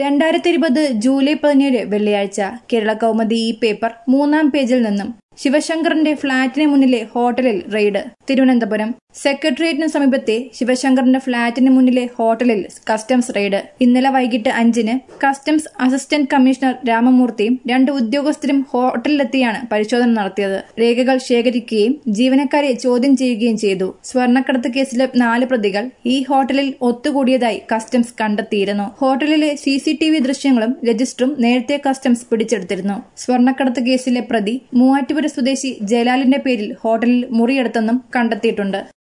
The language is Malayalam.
രണ്ടായിരത്തി ഇരുപത് ജൂലൈ പതിനേഴ് വെള്ളിയാഴ്ച കേരള കൗമുദി ഈ പേപ്പർ മൂന്നാം പേജിൽ നിന്നും ശിവശങ്കറിന്റെ ഫ്ളാറ്റിന് മുന്നിലെ ഹോട്ടലിൽ റെയ്ഡ് തിരുവനന്തപുരം സെക്രട്ടേറിയറ്റിന് സമീപത്തെ ശിവശങ്കറിന്റെ ഫ്ളാറ്റിന് മുന്നിലെ ഹോട്ടലിൽ കസ്റ്റംസ് റെയ്ഡ് ഇന്നലെ വൈകിട്ട് അഞ്ചിന് കസ്റ്റംസ് അസിസ്റ്റന്റ് കമ്മീഷണർ രാമമൂർത്തിയും രണ്ട് ഉദ്യോഗസ്ഥരും ഹോട്ടലിലെത്തിയാണ് പരിശോധന നടത്തിയത് രേഖകൾ ശേഖരിക്കുകയും ജീവനക്കാരെ ചോദ്യം ചെയ്യുകയും ചെയ്തു സ്വർണ്ണക്കടത്ത് കേസിലെ നാല് പ്രതികൾ ഈ ഹോട്ടലിൽ ഒത്തുകൂടിയതായി കസ്റ്റംസ് കണ്ടെത്തിയിരുന്നു ഹോട്ടലിലെ സി സി ടി വി ദൃശ്യങ്ങളും രജിസ്റ്ററും നേരത്തെ കസ്റ്റംസ് പിടിച്ചെടുത്തിരുന്നു സ്വർണ്ണക്കടത്ത് കേസിലെ പ്രതി മൂവാറ്റുപുര സ്വദേശി ജയലാലിന്റെ പേരിൽ ഹോട്ടലിൽ മുറിയെടുത്തെന്നും കണ്ടെത്തിയിട്ടുണ്ട്